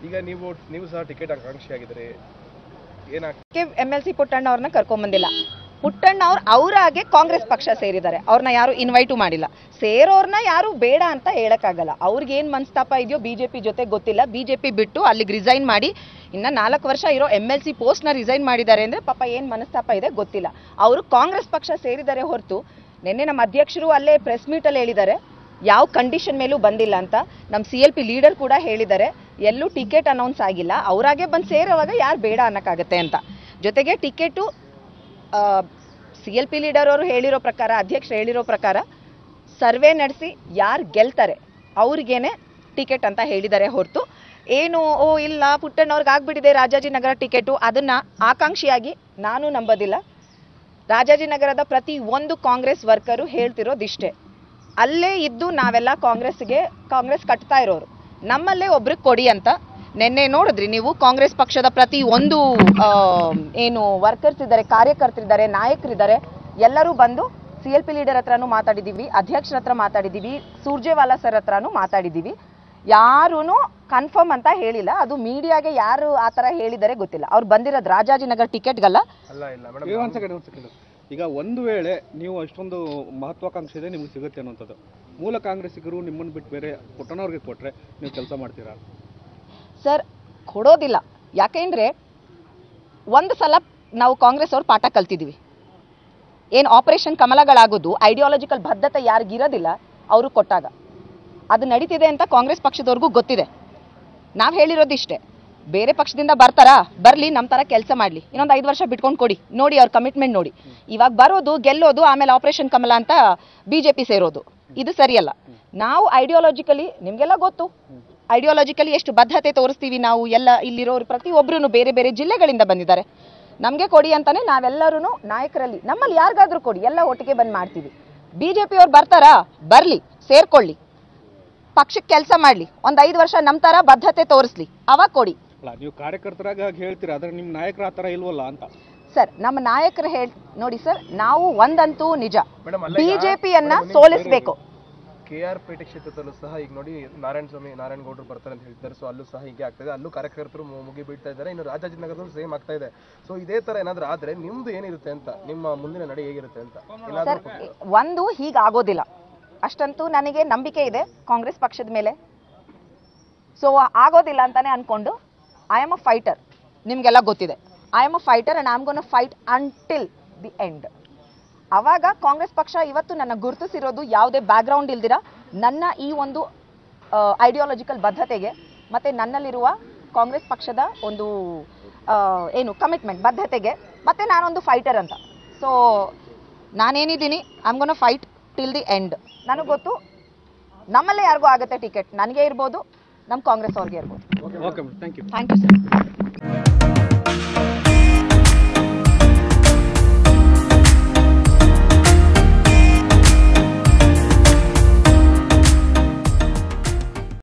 ಈಗ ನೀವು ನೀವು ಸಹ ಟಿಕೆಟ್ ಆಕಾಂಕ್ಷಿ ಆಗಿದ್ರೆ ಏನಾಗ್ತದೆ K M L C Puttanna ಅವ್ರನ್ನ ಕರ್ಕೊಂಬಂದಿಲ್ಲ ಪುಟ್ಟಣ್ಣ ಅವ್ರು ಅವರಾಗೆ ಕಾಂಗ್ರೆಸ್ ಪಕ್ಷ ಸೇರಿದ್ದಾರೆ ಅವ್ರನ್ನ ಯಾರು ಇನ್ವೈಟು ಮಾಡಿಲ್ಲ ಸೇರೋರ್ನ ಯಾರು ಬೇಡ ಅಂತ ಹೇಳಕ್ಕಾಗಲ್ಲ ಅವ್ರಿಗೆ ಏನು ಮನಸ್ತಾಪ ಇದೆಯೋ ಬಿಜೆಪಿ ಜೊತೆ ಗೊತ್ತಿಲ್ಲ ಬಿಜೆಪಿ ಬಿಟ್ಟು ಅಲ್ಲಿಗೆ ರಿಸೈನ್ ಮಾಡಿ ಇನ್ನ ನಾಲ್ಕು ವರ್ಷ ಇರೋ ಎಮ್ ಎಲ್ ಸಿ ಪೋಸ್ಟ್ನ ರಿಸೈನ್ ಮಾಡಿದ್ದಾರೆ ಅಂದ್ರೆ ಪಾಪ ಏನು ಮನಸ್ತಾಪ ಇದೆ ಗೊತ್ತಿಲ್ಲ ಅವರು ಕಾಂಗ್ರೆಸ್ ಪಕ್ಷ ಸೇರಿದ್ದಾರೆ ಹೊರತು ನಿನ್ನೆ ನಮ್ಮ ಅಧ್ಯಕ್ಷರು ಅಲ್ಲೇ ಪ್ರೆಸ್ ಮೀಟಲ್ಲಿ ಹೇಳಿದ್ದಾರೆ ಯಾವ ಕಂಡೀಷನ್ ಮೇಲೂ ಬಂದಿಲ್ಲ ಅಂತ ನಮ್ಮ ಸಿ ಎಲ್ ಪಿ ಲೀಡರ್ ಕೂಡ ಹೇಳಿದ್ದಾರೆ ಎಲ್ಲೂ ಟಿಕೆಟ್ ಅನೌನ್ಸ್ ಆಗಿಲ್ಲ ಅವರಾಗೆ ಬಂದು ಸೇರೋವಾಗ ಯಾರು ಬೇಡ ಅನ್ನಕ್ಕಾಗತ್ತೆ ಅಂತ ಜೊತೆಗೆ ticket C L P leader ಅವರು ಹೇಳಿರೋ ಪ್ರಕಾರ ಅಧ್ಯಕ್ಷರು ಹೇಳಿರೋ ಪ್ರಕಾರ ಸರ್ವೆ ನಡೆಸಿ ಯಾರು ಗೆಲ್ತಾರೆ ಅವ್ರಿಗೇನೆ ಟಿಕೆಟ್ ಅಂತ ಹೇಳಿದ್ದಾರೆ ಹೊರತು ಏನು ಓ ಇಲ್ಲ ಪುಟ್ಟಣ್ಣವ್ರಿಗೆ ಆಗ್ಬಿಟ್ಟಿದೆ ರಾಜಾಜಿನಗರ ಟಿಕೆಟು ಅದನ್ನ ಆಕಾಂಕ್ಷಿಯಾಗಿ ನಾನು ನಂಬೋದಿಲ್ಲ ರಾಜಾಜಿನಗರದ ಪ್ರತಿ ಒಂದು ಕಾಂಗ್ರೆಸ್ ವರ್ಕರು ಹೇಳ್ತಿರೋದಿಷ್ಟೇ ಅಲ್ಲೇ ಇದ್ದು ನಾವೆಲ್ಲ ಕಾಂಗ್ರೆಸ್ಗೆ ಕಾಂಗ್ರೆಸ್ ಕಟ್ತಾ ಇರೋರು ನಮ್ಮಲ್ಲೇ ಒಬ್ರಿಗೆ ಕೊಡಿ ಅಂತ ನಿನ್ನೆ ನೋಡಿದ್ರಿ ನೀವು ಕಾಂಗ್ರೆಸ್ ಪಕ್ಷದ ಪ್ರತಿ ಒಂದು ಆ, ಏನು ವರ್ಕರ್ಸ್ ಇದ್ದಾರೆ ಕಾರ್ಯಕರ್ತರಿದ್ದಾರೆ ನಾಯಕರಿದ್ದಾರೆ ಎಲ್ಲರೂ ಬಂದು ಸಿ ಎಲ್ ಪಿ ಲೀಡರ್ ಹತ್ರನೂ ಮಾತಾಡಿದ್ದೀವಿ ಅಧ್ಯಕ್ಷರ ಹತ್ರ ಮಾತಾಡಿದ್ದೀವಿ ಸೂರ್ಜೇವಾಲಾ ಸರ್ ಹತ್ರನೂ ಮಾತಾಡಿದ್ದೀವಿ ಯಾರೂ ಕನ್ಫರ್ಮ್ ಅಂತ ಹೇಳಿಲ್ಲ ಅದು ಮೀಡಿಯಾಗೆ ಯಾರು ಆ ಥರ ಹೇಳಿದ್ದಾರೆ ಗೊತ್ತಿಲ್ಲ ಅವ್ರು ಬಂದಿರೋದು ರಾಜಾಜಿನಗರ್ ಟಿಕೆಟ್ಗಲ್ಲ ಅಲ್ಲ ಇಲ್ಲ ಈಗ ಮೇಡಮ್ ಒಂದ್ ಸೆಕೆಂಡ್ ಒಂದ್ ಸೆಕೆಂಡ್ ಈಗ ಒಂದು ವೇಳೆ ನೀವು ಅಷ್ಟೊಂದು ಮಹತ್ವಾಕಾಂಕ್ಷೆ ಇದೆ ನಿಮ್ಗೆ ಸಿಗುತ್ತೆ ಅನ್ನೋಂಥದ್ದು ಮೂಲ ಕಾಂಗ್ರೆಸ್ಸಿಗರು ನಿಮ್ಮನ್ನು ಬಿಟ್ಟು ಬೇರೆ ಪುಟ್ಟಣವ್ರಿಗೆ ಕೊಟ್ರೆ ನೀವು ಕೆಲಸ ಮಾಡ್ತೀರಾ ಸರ್ ಕೊಡೋದಿಲ್ಲ ಯಾಕೆಂದ್ರೆ ಒಂದು ಸಲ ನಾವು ಕಾಂಗ್ರೆಸ್ ಅವ್ರು ಪಾಠ ಕಲ್ತಿದ್ದೀವಿ ಏನು ಆಪರೇಷನ್ ಕಮಲಗಳಾಗೋದು ಐಡಿಯಾಲಜಿಕಲ್ ಬದ್ಧತೆ ಯಾರಿಗಿರೋದಿಲ್ಲ ಅವರು ಕೊಟ್ಟಾಗ ಅದು ನಡೀತಿದೆ ಅಂತ ಕಾಂಗ್ರೆಸ್ ಪಕ್ಷದವ್ರಿಗೂ ಗೊತ್ತಿದೆ ನಾವು ಹೇಳಿರೋದು ಇಷ್ಟೇ ಬೇರೆ ಪಕ್ಷದಿಂದ ಬರ್ತಾರಾ ಬರಲಿ ನಮ್ಮ ಥರ ಕೆಲಸ ಮಾಡಲಿ ಇನ್ನೊಂದು ಐದು ವರ್ಷ ಬಿಟ್ಕೊಂಡು ಕೊಡಿ ನೋಡಿ ಅವ್ರ ಕಮಿಟ್ಮೆಂಟ್ ನೋಡಿ ಇವಾಗ ಬರೋದು ಗೆಲ್ಲೋದು ಆಮೇಲೆ ಆಪರೇಷನ್ ಕಮಲ ಅಂತ ಬಿ ಜೆ ಪಿ ಸೇರೋದು ಇದು ಸರಿಯಲ್ಲ ನಾವು ಐಡಿಯಾಲಜಿಕಲಿ ನಿಮಗೆಲ್ಲ ಗೊತ್ತು ಐಡಿಯಾಲಜಿಕಲಿ ಎಷ್ಟು ಬದ್ಧತೆ ತೋರಿಸ್ತೀವಿ ನಾವು ಎಲ್ಲ ಇಲ್ಲಿರೋರು ಪ್ರತಿಯೊಬ್ಬರೂ ಬೇರೆ ಬೇರೆ ಜಿಲ್ಲೆಗಳಿಂದ ಬಂದಿದ್ದಾರೆ ನಮಗೆ ಕೊಡಿ ಅಂತಾನೆ ನಾವೆಲ್ಲರೂ ನಾಯಕರಲ್ಲಿ ನಮ್ಮಲ್ಲಿ ಯಾರಿಗಾದ್ರೂ ಕೊಡಿ ಎಲ್ಲ ಒಟ್ಟಿಗೆ ಬಂದು ಮಾಡ್ತೀವಿ ಬಿ ಜೆ ಅವ್ರು ಬರ್ತಾರಾ ಬರಲಿ ಸೇರ್ಕೊಳ್ಳಿ ಪಕ್ಷಕ್ಕೆ ಕೆಲಸ ಮಾಡಲಿ ಒಂದು ಐದು ವರ್ಷ ನಮ್ಮ ಥರ ಬದ್ಧತೆ ತೋರಿಸ್ಲಿ ಅವಾಗ ಕೊಡಿ ಅಲ್ಲ ನೀವು ಕಾರ್ಯಕರ್ತರಾಗ ಹಾಗೆ ಹೇಳ್ತೀರಾ ಆದ್ರೆ ನಿಮ್ಮ ನಾಯಕರ ಆ ಥರ ಇಲ್ವಲ್ಲ ಅಂತ ಸರ್ ನಮ್ಮ ನಾಯಕರು ಹೇಳ್ ನೋಡಿ ಸರ್ ನಾವು ಒಂದಂತೂ ನಿಜ ಮೇಡಮ್ ಅಲ್ಲ ಈಗ- ಬಿಜೆಪಿಯನ್ನ ಮೇಡಮ್, ಒಂದು ಸೋಲಿಸಬೇಕು ಕೆ ಆರ್ ಪೇಟೆ ಕ್ಷೇತ್ರದಲ್ಲೂ ಸಹ ಈಗ ನೋಡಿ ನಾರಾಯಣ ಸ್ವಾಮಿ ನಾರಾಯಣ ಗೌಡರು ಬರ್ತಾರೆ ಅಂತ ಹೇಳ್ತಾರೆ ಸೊ ಅಲ್ಲೂ ಸಹ ಹೀಗೆ ಆಗ್ತಾ ಇದೆ ಅಲ್ಲೂ ಕಾರ್ಯಕರ್ತರು ಮು- ಮುಗಿ ಬೀಳ್ತಾ ಇದ್ದಾರೆ ಇನ್ನು ರಾಜಾಜಿನಗರದಲ್ಲೂ ಸೇಮ್ ಆಗ್ತಾ ಇದೆ ಸೊ ಇದೇ ತರ ಏನಾದ್ರೂ ಆದ್ರೆ ನಿಮ್ದು ಏನಿರುತ್ತೆ ಅಂತ ನಿಮ್ಮ ಮುಂದಿನ ನಡೆ ಹೇಗಿರುತ್ತೆ ಅಂತ ಏನಾದ್ರೂ ಸರ್ ಒಂದು ಹೀಗಾಗೋದಿಲ್ಲ ಅಷ್ಟಂತೂ ನನಗೆ ನಂಬಿಕೆ ಇದೆ ಕಾಂಗ್ರೆಸ್ ಪಕ್ಷದ ಮೇಲೆ ಸೊ ಆಗೋದಿಲ್ಲ ಅಂತಾನೆ ಅನ್ಕೊಂಡು ಐ ಆಮ್ ಅ ಫೈಟರ್ ನಿಮಗೆಲ್ಲ ಗೊತ್ತಿದೆ I am a fighter and I am gonna fight until the end ಅವಾಗ ಕಾಂಗ್ರೆಸ್ ಪಕ್ಷ ಇವತ್ತು ನನ್ನ ಗುರುತಿಸಿರೋದು ಯಾವುದೇ ಬ್ಯಾಕ್ಗ್ರೌಂಡ್ ಇಲ್ದಿರ ನನ್ನ ಈ ಒಂದು ಐಡಿಯಾಲಜಿಕಲ್ ಬದ್ಧತೆಗೆ ಮತ್ತು ನನ್ನಲ್ಲಿರುವ ಕಾಂಗ್ರೆಸ್ ಪಕ್ಷದ ಒಂದು ಆ, ಏನು ಕಮಿಟ್ಮೆಂಟ್ ಬದ್ಧತೆಗೆ ಮತ್ತು ನಾನೊಂದು ಫೈಟರ್ ಅಂತ ಸೊ ನಾನೇನಿದ್ದೀನಿ I'm gonna fight till the end ನನಗೆ ಗೊತ್ತು ನಮ್ಮಲ್ಲೇ ಯಾರಿಗೂ ಆಗುತ್ತೆ ಟಿಕೆಟ್ ನನಗೆ ಇರ್ಬೋದು ನಮ್ಮ ಕಾಂಗ್ರೆಸ್ ಅವ್ರಿಗೆ ಇರ್ಬೋದು okay madam thank you thank you sir